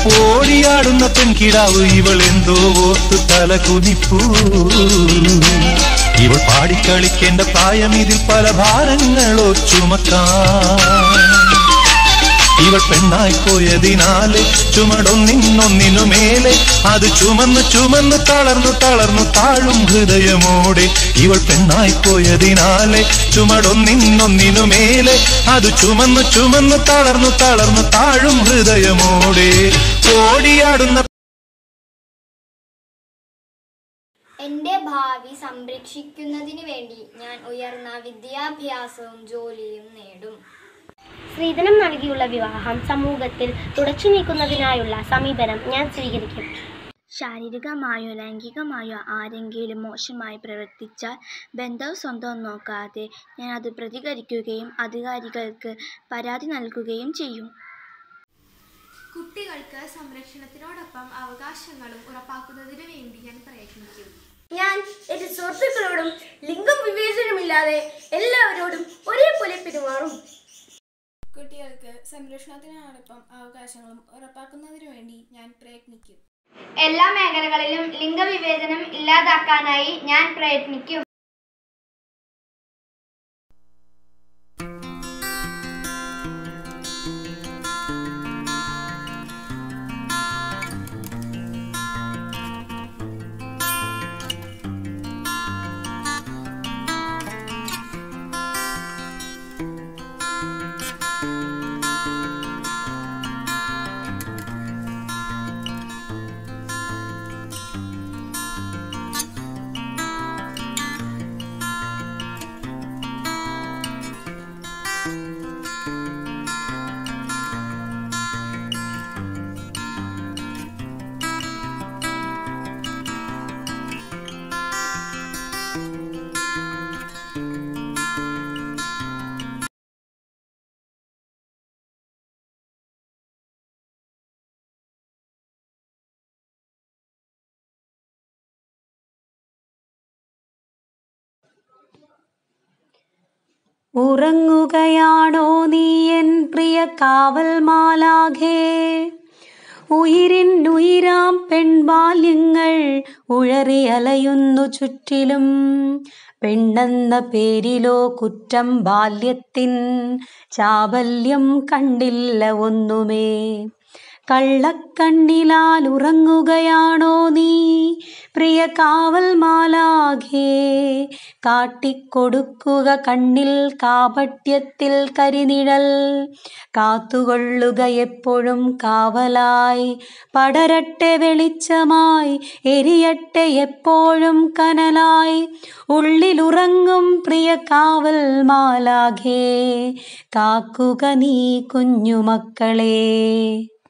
ഓടിയാടുന്ന പെൺകിടാവ് ഇവൾ എന്തോ ഓർത്തു തല കുനിപ്പൂ ഇവൾ പാടിക്കളിക്കേണ്ട പ്രായം ഇതിൽ പല ഭാരങ്ങളോ ചുമക്കാൻ ഇവൾ പെണ്ണായി പോയതിനാലെ ചുമടൊന്നിനൊന്നിനു മേലെ അത് ചുമന്ന് ചുമന്ന് തളർന്നു തളർന്നു താഴും ഹൃദയമോടെ ഇവൾ പെണ്ണായി പോയതിനാലെ ചുമടൊന്നിനൊന്നിനു മേലെ അത് ചുമന്ന് ചുമന്ന് തളർന്നു തളർന്നു താഴും ഹൃദയമോടെ ഓടിയാടുന്ന എന്റെ ഭാവി സംരക്ഷിക്കുന്നതിന് വേണ്ടി ഞാൻ ഉയർന്ന വിദ്യാഭ്യാസവും ജോലിയും നേടും സ്ത്രീധനം നൽകിയുള്ള വിവാഹം സമൂഹത്തിൽ തുടച്ചു നീക്കുന്നതിനായുള്ള സമീപനം ഞാൻ സ്വീകരിക്കും ശാരീരികമായോ ലൈംഗികമായോ ആരെങ്കിലും മോശമായി പ്രവർത്തിച്ചാൽ ബന്ധവും സ്വന്തവും നോക്കാതെ ഞാൻ അത് പ്രതികരിക്കുകയും അധികാരികൾക്ക് പരാതി നൽകുകയും ചെയ്യും കുട്ടികൾക്ക് സംരക്ഷണത്തിനോടൊപ്പം അവകാശങ്ങളും ഉറപ്പാക്കുന്നതിനു വേണ്ടി ഞാൻ പ്രയത്നിക്കും ഞാൻ എന്റെ സുഹൃത്തുക്കളോടും ലിംഗം വിവേചനമില്ലാതെ എല്ലാവരോടും ഒരേപോലെ പെരുമാറും കുട്ടികൾക്ക് സംരക്ഷണത്തിനോടൊപ്പം അവകാശങ്ങളും ഉറപ്പാക്കുന്നതിനു വേണ്ടി ഞാൻ പ്രയത്നിക്കും എല്ലാ മേഖലകളിലും ലിംഗവിവേചനം ഇല്ലാതാക്കാനായി ഞാൻ പ്രയത്നിക്കും ഉറങ്ങുകയാണോ നീ എൻ പ്രിയ കാവൽ മാലാഖേ ഉയിരിനുയിരാം പെൺബാല്യങ്ങൾ ഉഴറി അലയുന്നു ചുറ്റിലും പെണ്ണെന്ന പേരിലോ കുറ്റം ബാല്യത്തിൻ ചാബല്യം കണ്ടില്ല ഒന്നുമേ കള്ളക്കണ്ണിലാൽ ഉറങ്ങുകയാണോ നീ പ്രിയ കാവൽ മാലാഖേ കാട്ടിക്കൊടുക്കുക കണ്ണിൽ കാപട്യത്തിൽ കരിനിഴൽ കാത്തുകൊള്ളുക എപ്പോഴും കാവലായി പടരട്ടെ വെളിച്ചമായി എരിയട്ടെ എപ്പോഴും കനലായി ഉള്ളിലുറങ്ങും പ്രിയ കാവൽ മാലാഖേ കാക്കുക നീ കുഞ്ഞുമക്കളെ